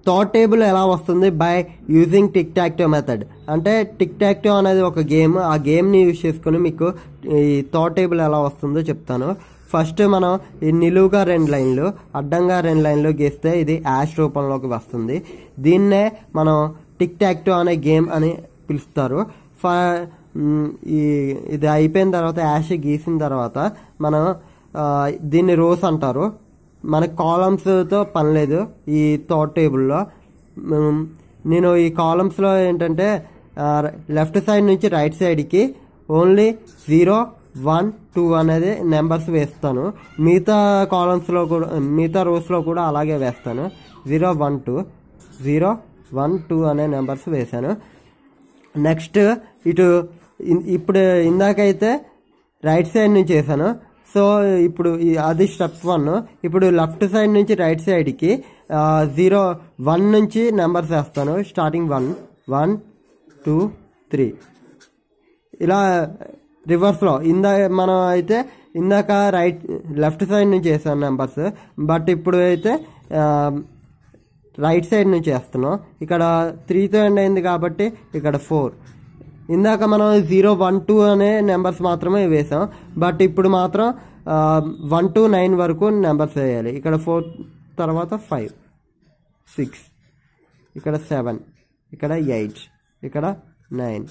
thought table ఎలా వస్తుంది by using tic tac toe method అంటే టిక్ టాక్టో అనేది ఒక గేమ్ ఆ గేమ్ని యూజ్ చేసుకుని మీకు ఈ థాట్ టేబుల్ ఎలా వస్తుందో చెప్తాను ఫస్ట్ మనం ఈ నిలువుగా రెండు లైన్లు అడ్డంగా రెండు లైన్లు గీస్తే ఇది యాష్ రూపంలోకి వస్తుంది దీన్నే మనం టిక్ టాక్టో అనే గేమ్ అని పిలుస్తారు ఫ మ్, ఈ ఇది అయిపోయిన తర్వాత యాష్ గీసిన తర్వాత మనం ఆ, దీన్ని రోస్ అంటారు మనకి కాలమ్స్తో పని లేదు ఈ థాట్ టేబుల్లో మ్, నేను ఈ కాలమ్స్లో ఏంటంటే లెఫ్ట్ సైడ్ నుంచి రైట్ సైడ్కి ఓన్లీ జీరో వన్ టూ అనేది నెంబర్స్ వేస్తాను మిగతా కాలమ్స్లో కూడా మిగతా రోస్లో కూడా అలాగే వేస్తాను zero one two zero one two అనే నెంబర్స్ వేశాను నెక్స్ట్ ఇటు ఇన్- ఇప్పుడు ఇందాకైతే రైట్ సైడ్ నుంచి వేసాను సో ఇప్పుడు ఈ- అది స్టెప్ వన్ ఇప్పుడు లెఫ్ట్ సైడ్ నుంచి రైట్ సైడ్కి జీరో వన్ నుంచి నెంబర్స్ వేస్తాను starting one one two three ఇలా రివర్స్లో ఇందా మనం అయితే ఇందాక రైట్ లెఫ్ట్ సైడ్ నుంచి వేసాను నెంబర్స్ బట్ ఇప్పుడు అయితే ఆ, రైట్ సైడ్ నుంచి వేస్తున్నాం ఇక్కడ త్రీతో ఎండ్ అయింది కాబట్టి ఇక్కడ ఫోర్ ఇందాక మనం జీరో వన్ టూ అనే నెంబర్స్ మాత్రమే వేసాం బట్ ఇప్పుడు మాత్రం వన్ టు నైన్ వరకు నెంబర్స్ వేయాలి ఇక్కడ ఫోర్ తర్వాత ఫైవ్ సిక్స్ ఇక్కడ సెవెన్ ఇక్కడ ఎయిట్ ఇక్కడ నైన్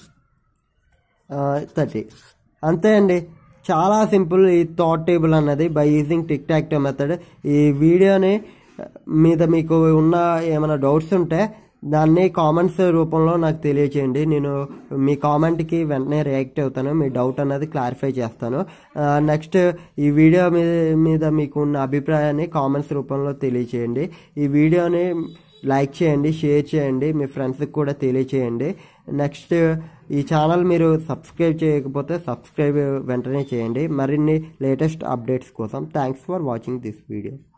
థర్టీ అంతే అండి చాలా సింపుల్ ఈ థాట్ టేబుల్ అన్నది by using tic tac toe method ఈ వీడియోని మీద మీకు ఉన్న ఏమైనా డౌట్స్ ఉంటే దాన్ని కామెంట్స్ రూపంలో నాకు తెలియచేయండి నేను మీ కామెంట్కి వెంటనే రియాక్ట్ అవుతాను మీ డౌట్ అన్నది క్లారిఫై చేస్తాను నెక్స్ట్ ఈ వీడియో మీద మీద మీకు ఉన్న అభిప్రాయాన్ని కామెంట్స్ రూపంలో తెలియచేయండి ఈ వీడియోని లైక్ చేయండి షేర్ చేయండి మీ ఫ్రెండ్స్కి కూడా తెలియచేయండి నెక్స్ట్ ఈ ఛానల్ మీరు సబ్స్క్రైబ్ చేయకపోతే సబ్స్క్రైబ్ వెంటనే చేయండి మరిన్ని లేటెస్ట్ అప్డేట్స్ కోసం thanks for watching this video